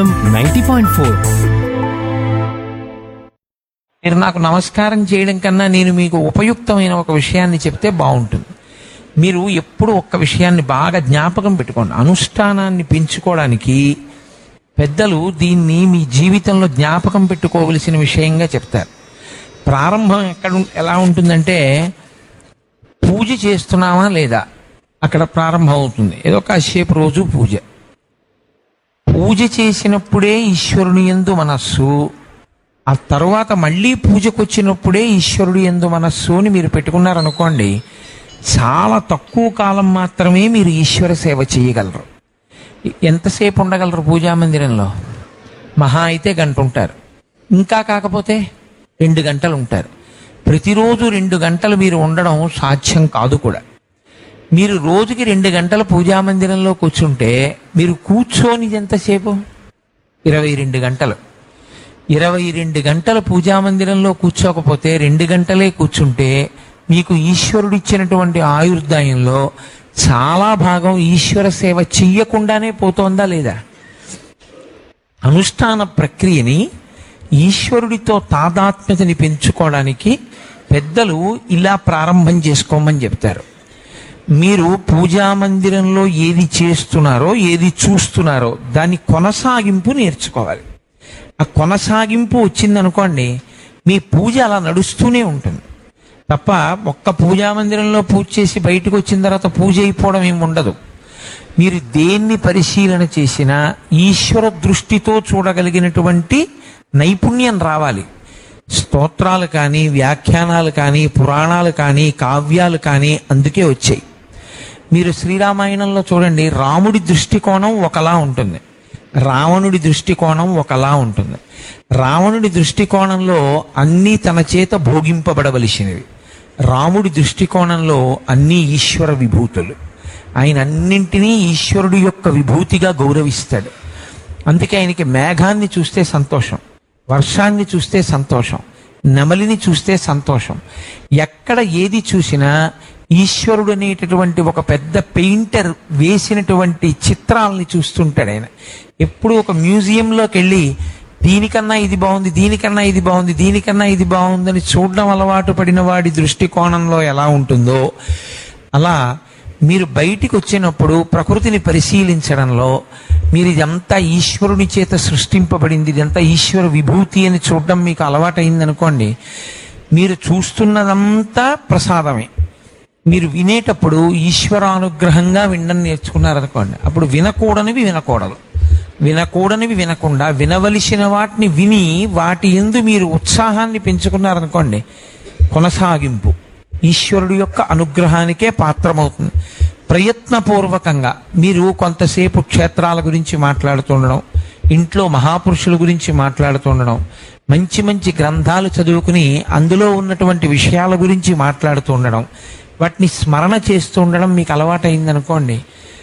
FM ninety point four మీరు నాకు నమస్కారం చేయడం కన్నా నేను మీకు ఉపయుక్తమైన ఒక విషయాన్ని చెప్తే బాగుంటుంది మీరు ఎప్పుడు ఒక్క విషయాన్ని బాగా జ్ఞాపకం పెట్టుకోండి అనుష్ఠానాన్ని పెంచుకోవడానికి పెద్దలు దీన్ని మీ జీవితంలో జ్ఞాపకం పెట్టుకోవలసిన విషయంగా చెప్తారు ప్రారంభం ఎక్కడ ఉం- ఎలా ఉంటుందంటే పూజ చేస్తున్నామా లేదా అక్కడ ప్రారంభం అవుతుంది ఏదో కాసేపు రోజు పూజ పూజ చేసినప్పుడే ఈశ్వరుని ఎందు మనస్సు ఆ తర్వాత మళ్ళీ పూజకు వచ్చినప్పుడే ఈశ్వరుడు ఎందు మనస్సు అని మీరు పెట్టుకున్నారనుకోండి చాలా తక్కువ కాలం మాత్రమే మీరు ఈశ్వర సేవ చేయగలరు ఎంతసేపు ఉండగలరు పూజా మందిరంలో మహా అయితే గంట ఉంటారు ఇంకా కాకపోతే రెండు గంటలు ఉంటారు ప్రతిరోజు రెండు గంటలు మీరు ఉండడం సాధ్యం కాదు కూడా మీరు రోజుకి రెండు గంటల పూజా మందిరంలో కూర్చుంటే మీరు కూర్చొని ఎంతసేపు ఇరవై రెండు గంటలు ఇరవై రెండు గంటల పూజా మందిరంలో కూర్చోకపోతే రెండు గంటలే కూర్చుంటే మీకు ఈశ్వరుడిచ్చినటువంటి ఆయుర్దాయంలో చాలా భాగం ఈశ్వర సేవ చెయ్యకుండానే పోతోందా లేదా అనుష్ఠాన ప్రక్రియని ఈశ్వరుడితో తాదాత్మ్యతని పెంచుకోవడానికి పెద్దలు ఇలా ప్రారంభం చేసుకోమని చెప్తారు మీరు పూజా మందిరంలో ఏది చేస్తున్నారో ఏది చూస్తున్నారో దాని కొనసాగింపు నేర్చుకోవాలి ఆ కొనసాగింపు వచ్చిందనుకోండి మీ పూజ అలా నడుస్తూనే ఉంటుంది తప్ప ఒక్క పూజా మందిరంలో పూజ చేసి బయటకు వచ్చిన తర్వాత పూజ అయిపోవడం ఏమి ఉండదు మీరు దేన్ని పరిశీలన చేసినా ఈశ్వర దృష్టితో చూడగలిగినటువంటి నైపుణ్యం రావాలి స్తోత్రాలు కానీ వ్యాఖ్యానాలు కానీ పురాణాలు కానీ కావ్యాలు కానీ అందుకే వచ్చాయి మీరు శ్రీరామాయణంలో చూడండి రాముడి దృష్టికోణం ఒకలా ఉంటుంది రావణుడి దృష్టికోణం ఒకలా ఉంటుంది రావణుడి దృష్టికోణంలో అన్నీ తన చేత భోగింపబడవలసినవి రాముడి దృష్టికోణంలో అన్నీ ఈశ్వర విభూతులు ఆయన అన్నింటినీ ఈశ్వరుడి యొక్క విభూతిగా గౌరవిస్తాడు అందుకే ఆయనకి మేఘాన్ని చూస్తే సంతోషం వర్షాన్ని చూస్తే సంతోషం నెమలిని చూస్తే సంతోషం ఎక్కడ ఏది చూసినా ఈశ్వరుడు అనేటటువంటి ఒక పెద్ద పెయింటర్ వేసినటువంటి చిత్రాలని చూస్తుంటాడు ఆయన ఎప్పుడు ఒక మ్యూజియంలోకి వెళ్ళి దీనికన్నా ఇది బాగుంది దీనికన్నా ఇది బాగుంది దీనికన్నా ఇది బాగుందని చూడడం అలవాటు పడిన వాడి దృష్టికోణంలో ఎలా ఉంటుందో అలా మీరు బయటికి వచ్చినప్పుడు ప్రకృతిని పరిశీలించడంలో మీరు ఇదంతా ఈశ్వరుని చేత సృష్టింపబడింది ఇదంతా ఈశ్వర విభూతి అని చూడడం మీకు అలవాటైంది అనుకోండి మీరు చూస్తున్నదంతా ప్రసాదమే మీరు వినేటప్పుడు ఈశ్వరానుగ్రహంగా వినడం నేర్చుకున్నారనుకోండి అప్పుడు వినకూడనివి వినకూడదు వినకూడనివి వినకుండా వినవలసిన వాటిని విని వాటి ఎందు మీరు ఉత్సాహాన్ని పెంచుకున్నారనుకోండి కొనసాగింపు ఈశ్వరుడు యొక్క అనుగ్రహానికే పాత్రమవుతుంది ప్రయత్నపూర్వకంగా మీరు కొంతసేపు క్షేత్రాల గురించి మాట్లాడుతుండడం ఇంట్లో మహాపురుషుల గురించి మాట్లాడుతుండడం మంచి మంచి గ్రంథాలు చదువుకుని అందులో ఉన్నటువంటి విషయాల గురించి మాట్లాడుతుండడం వాటిని స్మరణ చేస్తూ ఉండడం మీకు అలవాటైందనుకోండి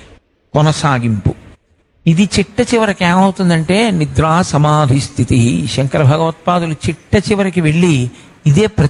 కొనసాగింపు ఇది చిట్ట చివరికి ఏమవుతుందంటే నిద్రా సమాధి స్థితి శంకర భగవత్పాదులు చిట్ట చివరికి వెళ్ళి ఇదే